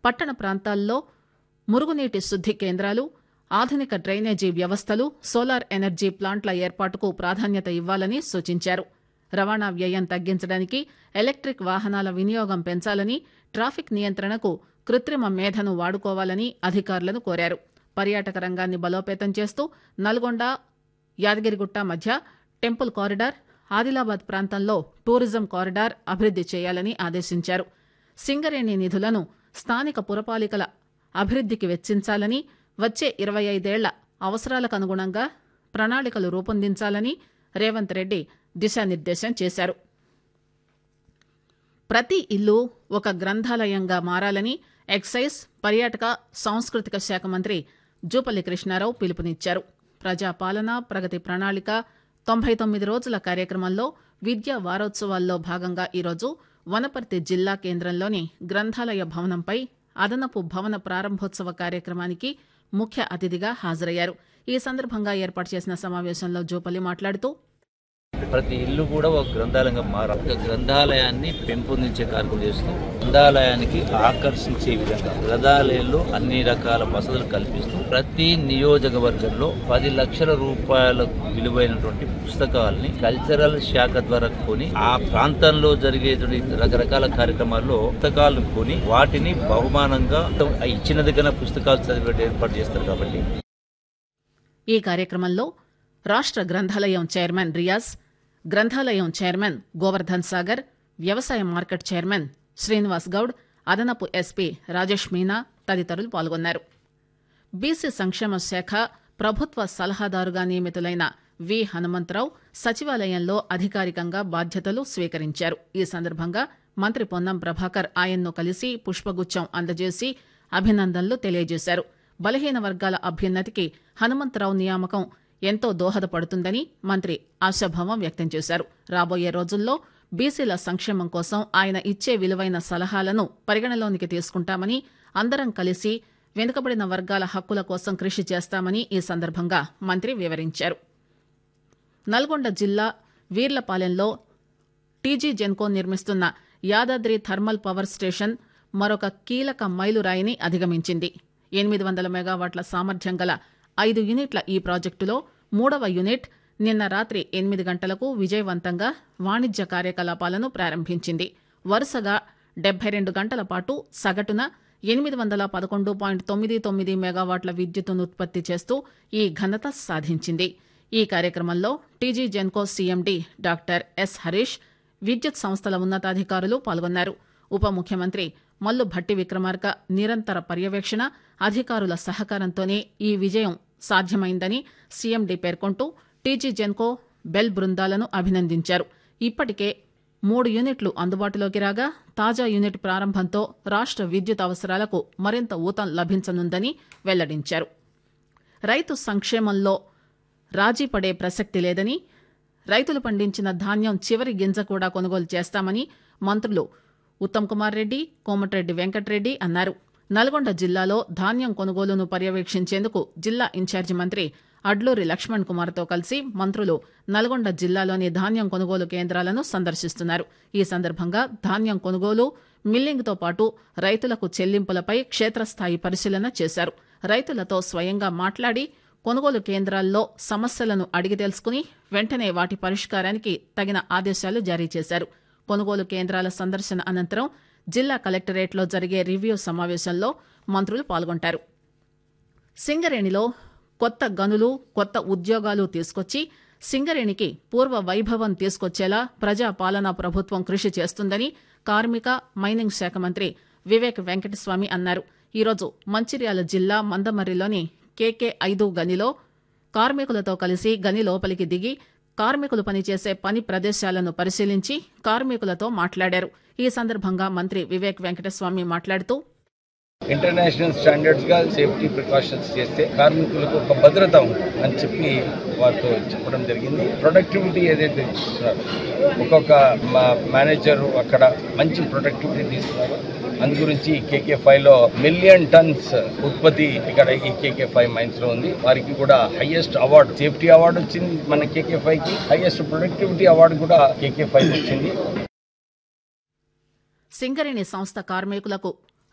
పట్టణ ప్రాంతాల్లో మురుగునీటి శుద్ది కేంద్రాలు ఆధునిక డ్రైనేజీ వ్యవస్థలు సోలార్ ఎనర్జీ ప్లాంట్ల ఏర్పాటుకు ప్రాధాన్యత ఇవ్వాలని సూచించారు రవాణా వ్యయం తగ్గించడానికి ఎలక్ట్రిక్ వాహనాల వినియోగం పెంచాలని ట్రాఫిక్ నియంత్రణకు కృత్రిమ మేధను వాడుకోవాలని అధికారులను కోరారు పర్యాటక రంగాన్ని బలోపేతం చేస్తూ నల్గొండ యాదగిరిగుట్ట మధ్య టెంపుల్ కారిడార్ ఆదిలాబాద్ ప్రాంతంలో టూరిజం కారిడార్ అభివృద్ది చేయాలని ఆదేశించారు సింగరేణి నిధులను స్థానిక పురపాలికల అభివృద్దికి వెచ్చించాలని వచ్చే ఇరవై ఐదేళ్ల అవసరాలకు అనుగుణంగా ప్రణాళికలు రూపొందించాలని రేవంత్ రెడ్డి దిశానిర్దేశం చేశారు ప్రతి ఇల్లు ఒక గ్రంథాలయంగా మారాలని ఎక్సైజ్ పర్యాటక సాంస్కృతిక శాఖ మంత్రి జూపల్లి కృష్ణారావు పిలుపునిచ్చారు ప్రజాపాలన ప్రగతి ప్రణాళిక తొంభై తొమ్మిది రోజుల కార్యక్రమంలో విద్యా వారోత్సవాల్లో భాగంగా ఈరోజు వనపర్తి జిల్లా కేంద్రంలోని గ్రంథాలయ భవనంపై అదనపు భవన ప్రారంభోత్సవ కార్యక్రమానికి ముఖ్య అతిథిగా హాజరయ్యారు ఈ సందర్భంగా ఏర్పాటు చేసిన సమావేశంలో జూపల్లి మాట్లాడుతూ ప్రతి ఇల్లు కూడా ఒక గ్రంథాలయంగా మారాలి ఒక గ్రంథాలయాన్ని పెంపొందించే కార్యక్రమం చేస్తూ గ్రంథాలయానికి ఆకర్షించే విధంగా గ్రంథాలయంలో అన్ని రకాల వసతులు కల్పిస్తూ ప్రతి నియోజకవర్గంలో పది లక్షల రూపాయల విలువైనటువంటి పుస్తకాలని కల్చరల్ శాఖ ద్వారా కొని ఆ ప్రాంతంలో జరిగేటువంటి రకరకాల కార్యక్రమాల్లో పుస్తకాలను కొని వాటిని బహుమానంగా ఇచ్చిన దగ్గర పుస్తకాలు చదివే ఏర్పాటు చేస్తారు కాబట్టి ఈ కార్యక్రమంలో రాష్ట్ర గ్రంథాలయం చైర్మన్ రియాజ్ గ్రంథాలయం చైర్మన్ గోవర్ధన్ సాగర్ వ్యవసాయ మార్కెట్ చైర్మన్ శ్రీనివాస్ గౌడ్ అదనపు ఎస్పీ రాజేష్ మీనా తదితరులు పాల్గొన్నారు బీసీ సంక్షేమ శాఖ ప్రభుత్వ సలహాదారుగా నియమితులైన వి హనుమంతరావు సచివాలయంలో అధికారికంగా బాధ్యతలు స్వీకరించారు ఈ సందర్భంగా మంత్రి పొన్నం ప్రభాకర్ ఆయన్ను కలిసి పుష్పగుచ్చం అందజేసి అభినందనలు తెలియజేశారు బలహీన వర్గాల అభ్యున్నతికి హనుమంతరావు నియామకం ఎంతో దోహదపడుతుందని మంత్రి ఆశాభావం వ్యక్తం చేశారు రాబోయే రోజుల్లో బీసీల సంక్షేమం కోసం ఆయన ఇచ్చే విలువైన సలహాలను పరిగణలోనికి తీసుకుంటామని అందరం కలిసి వెనుకబడిన వర్గాల హక్కుల కోసం కృషి చేస్తామని ఈ సందర్భంగా మంత్రి వివరించారు నల్గొండ జిల్లా వీర్లపాలెంలో టీజీ జెన్కో నిర్మిస్తున్న యాదాద్రి థర్మల్ పవర్ స్టేషన్ మరొక కీలక మైలురాయిని అధిగమించింది ఎనిమిది వందల మెగావాట్ల సామర్థ్యం గల ఐదు యూనిట్ల ఈ ప్రాజెక్టులో మూడవ యూనిట్ నిన్న రాత్రి ఎనిమిది గంటలకు విజయవంతంగా వాణిజ్య కార్యకలాపాలను ప్రారంభించింది వరుసగా డెబ్బై రెండు గంటల పాటు సగటున ఎనిమిది వందల పదకొండు పాయింట్ తొమ్మిది తొమ్మిది మెగావాట్ల విద్యుత్తును ఉత్పత్తి చేస్తూ ఈ ఘనత సాధించింది ఈ కార్యక్రమంలో TG Genco CMD doctor S Harish విద్యుత్ సంస్థల ఉన్నతాధికారులు పాల్గొన్నారు ఉప ముఖ్యమంత్రి మల్లు భట్టి విక్రమార్క నిరంతర పర్యవేక్షణ అధికారుల సహకారంతోనే ఈ విజయం సాధ్యమైందని సీఎండీ పేర్కొంటూ టీజీ జెన్కో బెల్ బృందాలను అభినందించారు ఇప్పటికే మూడు యూనిట్లు అందుబాటులోకి రాగా తాజా యూనిట్ ప్రారంభంతో రాష్ట విద్యుత్ అవసరాలకు మరింత ఊతం లభించనుందని వెల్లడించారు రైతు సంక్షేమంలో రాజీ పడే ప్రసక్తి లేదని రైతులు పండించిన ధాన్యం చివరి గింజ కూడా కొనుగోలు చేస్తామని మంత్రులు ఉత్తమ్ కుమార్ రెడ్డి కోమటిరెడ్డి వెంకటరెడ్డి అన్నారు నల్గొండ జిల్లాలో ధాన్యం కొనుగోలును పర్యవేక్షించేందుకు జిల్లా ఇన్ఛార్జి మంత్రి అడ్లూరి లక్ష్మణ్ కుమార్తో కలిసి మంత్రులు నల్గొండ జిల్లాలోని ధాన్యం కొనుగోలు కేంద్రాలను సందర్శిస్తున్నారు ఈ సందర్భంగా ధాన్యం కొనుగోలు మిల్లింగ్తో పాటు రైతులకు చెల్లింపులపై క్షేత్రస్థాయి పరిశీలన చేశారు రైతులతో స్వయంగా మాట్లాడి కొనుగోలు కేంద్రాల్లో సమస్యలను అడిగి తెలుసుకుని వెంటనే వాటి పరిష్కారానికి తగిన ఆదేశాలు జారీ చేశారు కొనుగోలు కేంద్రాల సందర్శన అనంతరం జిల్లా కలెక్టరేట్లో జరిగే రివ్యూ సమావేశంలో మంత్రులు పాల్గొంటారు సింగరేణిలో కొత్త గనులు కొత్త ఉద్యోగాలు తీసుకొచ్చి సింగరేణికి పూర్వ వైభవం తీసుకొచ్చేలా ప్రజా పాలనా ప్రభుత్వం కృషి చేస్తుందని కార్మిక మైనింగ్ శాఖ మంత్రి వివేక్ వెంకటస్వామి అన్నారు ఈరోజు మంచిర్యాల జిల్లా మందమర్రిలోని కేకే ఐదు గనిలో కార్మికులతో కలిసి గని లోపలికి దిగి కార్మికులు పనిచేసే పని ప్రదేశాలను పరిశీలించి కార్మికులతో మాట్లాడారు ఈ సందర్భంగా మంత్రి వివేక్ వెంకటస్వామి మాట్లాడుతూ ఇంటర్నేషనల్ స్టాండర్డ్స్ గా సేఫ్టీ ప్రికాషన్స్ చేస్తే కార్మికులకు ఒక భద్రత ఉంటుంది అని చెప్పి వారితో చెప్పడం జరిగింది ప్రొడక్టివిటీ ఏదైతే ఇస్తున్నారు ఒక్కొక్క మేనేజర్ అక్కడ మంచి ప్రొడక్టివిటీ తీసుకున్నారు అందు గురించి కేకే ఫైవ్ లో మిలియన్ టన్స్ ఉత్పత్తి ఇక్కడ ఈ కేకే ఫైవ్ మైన్స్ లో ఉంది వారికి కూడా హైయెస్ట్ అవార్డు సేఫ్టీ అవార్డు వచ్చింది మన కేకే ఫైవ్ కి హైయెస్ట్ ప్రొడక్టివిటీ అవార్డు కూడా కేకే ఫైవ్ వచ్చింది సింగరేణి సంస్థ కార్మికులకు